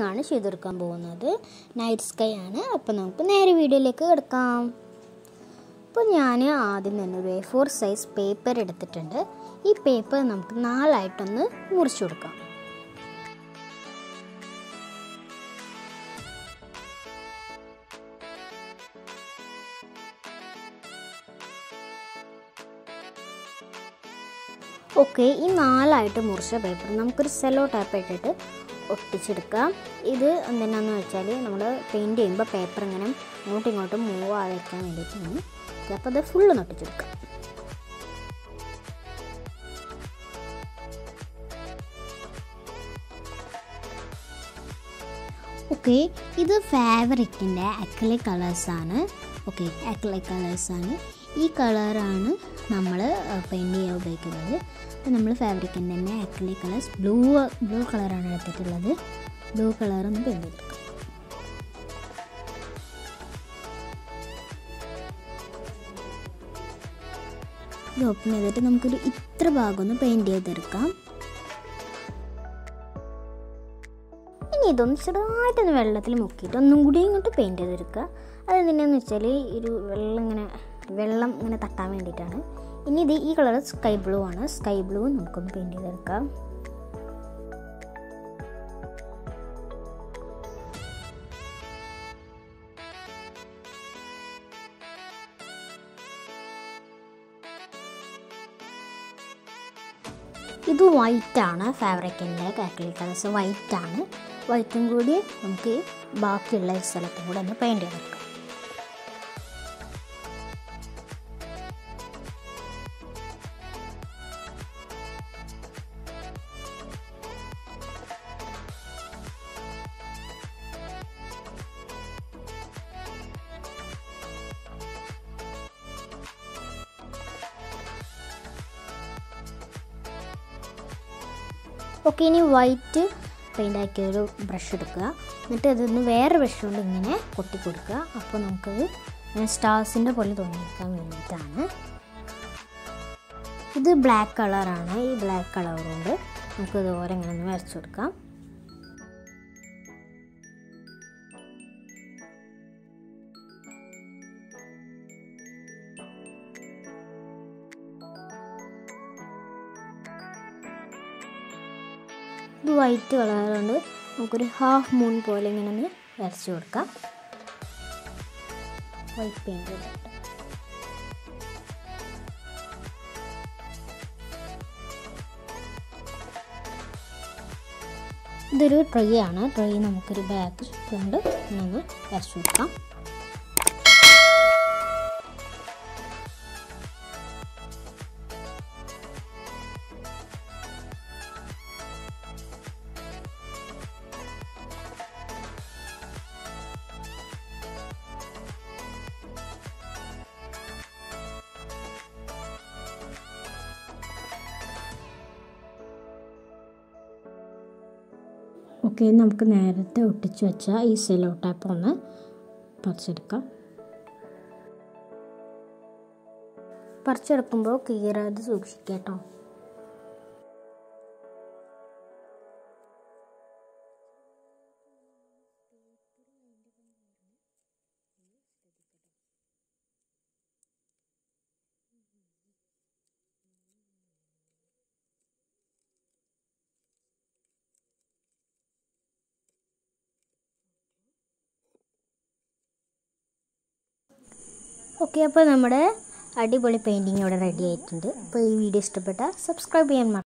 ആണ് ചെയ്തെടുക്കാൻ പോകുന്നത് നൈറ്റ് സ്കൈ ആണ് അപ്പോൾ നമുക്ക് നേരെ വീഡിയോയിലേക്ക് കിടക്കാം അപ്പോൾ ഞാൻ ആദ്യം തന്നെ ഒരു എ ഫോർ സൈസ് പേപ്പർ എടുത്തിട്ടുണ്ട് ഈ പേപ്പർ നമുക്ക് നാലായിട്ടൊന്ന് മുറിച്ചു കൊടുക്കാം ഓക്കെ ഈ നാലായിട്ട് മുറിച്ച പേപ്പർ നമുക്കൊരു സെലോ ടാപ്പ് ഇട്ടിട്ട് ഒട്ടിച്ചെടുക്കാം ഇത് എന്തിനാന്ന് വെച്ചാൽ നമ്മൾ പെയിൻറ് ചെയ്യുമ്പോൾ പേപ്പർ ഇങ്ങനെ അങ്ങോട്ടും ഇങ്ങോട്ടും മൂവ് ആയിരിക്കാൻ വേണ്ടിയിട്ടാണ് അപ്പോൾ അത് ഫുള്ള് ഒട്ടിച്ചെടുക്കാം ഓക്കെ ഇത് ഫേവറേറ്റിൻ്റെ അക്രിലിക് കളേഴ്സാണ് ഓക്കെ അക്രിലിക് കളേഴ്സാണ് ഈ കളറാണ് നമ്മൾ പെയിൻറ് ചെയ്യാൻ ഉപയോഗിക്കുന്നത് അപ്പോൾ നമ്മൾ ഫാബ്രിക്കിൻ്റെ തന്നെ അക്രിലിക് കളേഴ്സ് ബ്ലൂ ബ്ലൂ കളറാണ് എടുത്തിട്ടുള്ളത് ബ്ലൂ കളർ ഒന്ന് പെയിൻറ് ചെയ്തെടുക്കാം ഇത് ഓപ്പൺ ചെയ്തിട്ട് നമുക്കൊരു ഇത്ര ഭാഗം ഒന്ന് പെയിൻറ് ചെയ്തെടുക്കാം ഇനി ഇതൊന്ന് ചെറുതായിട്ടൊന്ന് വെള്ളത്തിൽ മുക്കിയിട്ട് ഒന്നും കൂടി ഇങ്ങോട്ട് പെയിൻറ് ചെയ്തെടുക്കുക അതെന്തിനാന്ന് വെച്ചാൽ ഒരു വെള്ളം ഇങ്ങനെ വെള്ളം ഇങ്ങനെ തട്ടാൻ വേണ്ടിയിട്ടാണ് ഇനി ഇത് ഈ കളർ സ്കൈ ബ്ലൂ ആണ് സ്കൈ ബ്ലൂ നമുക്കൊന്ന് പെയിൻറ് ചെയ്തെടുക്കാം ഇത് വൈറ്റ് ആണ് ഫാബ്രിക്കിൻ്റെ കാക്ലി കളേഴ്സ് വൈറ്റ് ആണ് വൈറ്റും കൂടി നമുക്ക് ബാക്കിയുള്ള സ്ഥലത്തും കൂടെ ഒന്ന് പെയിൻറ് ചെയ്തെടുക്കാം ഓക്കെ ഇനി വൈറ്റ് പെയിൻ്റ് ആക്കിയ ഒരു ബ്രഷ് എടുക്കുക എന്നിട്ട് അതൊന്ന് വേറെ ബ്രഷ് കൊണ്ട് ഇങ്ങനെ കൊട്ടി കൊടുക്കുക അപ്പോൾ നമുക്കത് സ്റ്റാർസിൻ്റെ പോലെ തോന്നിക്കാൻ വേണ്ടിയിട്ടാണ് ഇത് ബ്ലാക്ക് കളറാണ് ഈ ബ്ലാക്ക് കളർ കൊണ്ട് നമുക്ക് ഇതുപോലെ ഇങ്ങനെ ഒന്ന് വരച്ചു കൊടുക്കാം ഇത് വൈറ്റ് കളർ കൊണ്ട് നമുക്കൊരു ഹാഫ് മൂൺ പോലെ ഇങ്ങനെ ഒന്ന് വരച്ചു കൊടുക്കാം വൈറ്റ് പെയിൻറ് ചെയ്തിട്ട് ഇതൊരു ട്രൈ ആണ് ട്രൈ നമുക്കൊരു ബാക്ക് കൊണ്ട് ഇങ്ങനെ ഒന്ന് വരച്ചു കൊടുക്കാം ഓക്കെ നമുക്ക് നേരത്തെ ഒട്ടിച്ച് വെച്ച ഈ സെലോ ടാപ്പ് ഒന്ന് പറിച്ചെടുക്കാം പറിച്ചെടുക്കുമ്പോൾ കീറാതെ സൂക്ഷിക്കുക കേട്ടോ ഓക്കെ അപ്പോൾ നമ്മുടെ അടിപൊളി പെയിൻറ്റിങ് ഇവിടെ റെഡി ആയിട്ടുണ്ട് അപ്പോൾ ഈ വീഡിയോ ഇഷ്ടപ്പെട്ടാൽ സബ്സ്ക്രൈബ് ചെയ്യാൻ മറക്കരുത്